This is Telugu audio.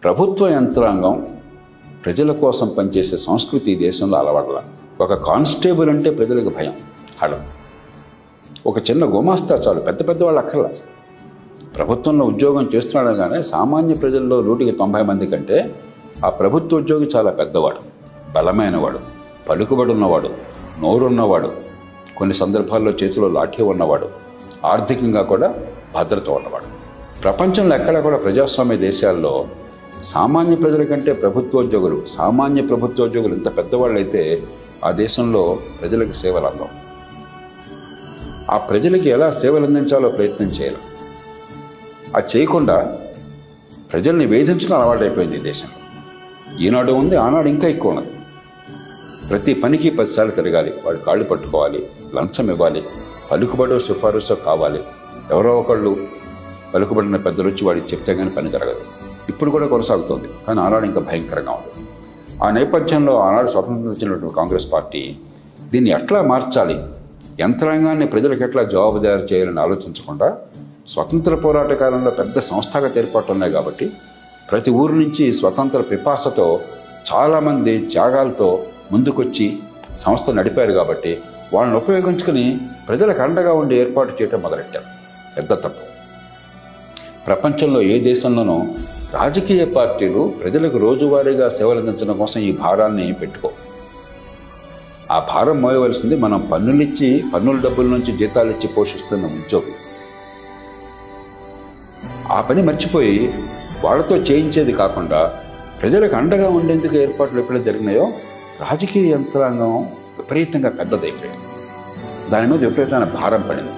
ప్రభుత్వ యంత్రాంగం ప్రజల కోసం పనిచేసే సంస్కృతి ఈ దేశంలో అలవాట్ల ఒక కానిస్టేబుల్ అంటే ప్రజలకు భయం హడం ఒక చిన్న గుమాస్తా చాలు పెద్ద పెద్ద వాళ్ళు అక్కర్లా ప్రభుత్వంలో ఉద్యోగం చేస్తున్నాడు కానీ సామాన్య ప్రజల్లో నూటికి తొంభై మంది కంటే ఆ ప్రభుత్వ ఉద్యోగి చాలా పెద్దవాడు బలమైనవాడు పలుకుబడి ఉన్నవాడు నోరున్నవాడు కొన్ని సందర్భాల్లో చేతిలో లాఠీ ఉన్నవాడు ఆర్థికంగా కూడా భద్రత ఉన్నవాడు ప్రపంచంలో ఎక్కడ కూడా ప్రజాస్వామ్య దేశాల్లో సామాన్య ప్రజల కంటే ప్రభుత్వోద్యోగులు సామాన్య ప్రభుత్వోద్యోగులు ఇంత పెద్దవాళ్ళు అయితే ఆ దేశంలో ప్రజలకు సేవలు అందం ఆ ప్రజలకి ఎలా సేవలు అందించాలో ప్రయత్నం చేయాలి అది చేయకుండా ప్రజల్ని వేధించడం అలవాటైపోయింది ఈ దేశంలో ఈనాడు ఉంది ఆనాడు ఇంకా ఎక్కువ ఉన్నది ప్రతి పనికి పదిసార్లు తిరగాలి వాడు కాళ్ళు పట్టుకోవాలి లంచం ఇవ్వాలి పలుకుబడో సిఫారసో కావాలి ఎవరో ఒకళ్ళు పలుకుబడిన పెద్దలు వచ్చి వాడికి చెప్తే కానీ పని జరగదు ఇప్పుడు కూడా కొనసాగుతుంది కానీ ఆనాడు ఇంకా భయంకరంగా ఉంది ఆ నేపథ్యంలో ఆనాడు స్వతంత్రం వచ్చినటువంటి కాంగ్రెస్ పార్టీ దీన్ని ఎట్లా మార్చాలి యంత్రాంగాన్ని ప్రజలకు ఎట్లా జవాబుదారు చేయాలని ఆలోచించకుండా స్వతంత్ర పోరాట కాలంలో పెద్ద సంస్థాగత ఏర్పాట్లు ఉన్నాయి కాబట్టి ప్రతి ఊరు నుంచి స్వతంత్ర పిపాసతో చాలామంది త్యాగాలతో ముందుకొచ్చి సంస్థ నడిపారు కాబట్టి వాళ్ళని ఉపయోగించుకుని ప్రజలకు అండగా ఉండి ఏర్పాటు చేయటం మొదలెట్టారు పెద్ద తప్పు ప్రపంచంలో ఏ దేశంలోనూ రాజకీయ పార్టీలు ప్రజలకు రోజువారీగా సేవలు అందించడం కోసం ఈ భారాన్ని పెట్టుకో ఆ భారం మోయవలసింది మనం పన్నులిచ్చి పన్నుల డబ్బుల నుంచి జీతాలు ఇచ్చి పోషిస్తున్న ఉద్యోగులు ఆ పని మర్చిపోయి వాళ్ళతో చేయించేది కాకుండా ప్రజలకు అండగా ఉండేందుకు ఏర్పాట్లు ఎప్పుడైతే జరిగినాయో రాజకీయ యంత్రాంగం విపరీతంగా పెద్దదైపోయింది దాని మీద విపరీతమైన భారం పడింది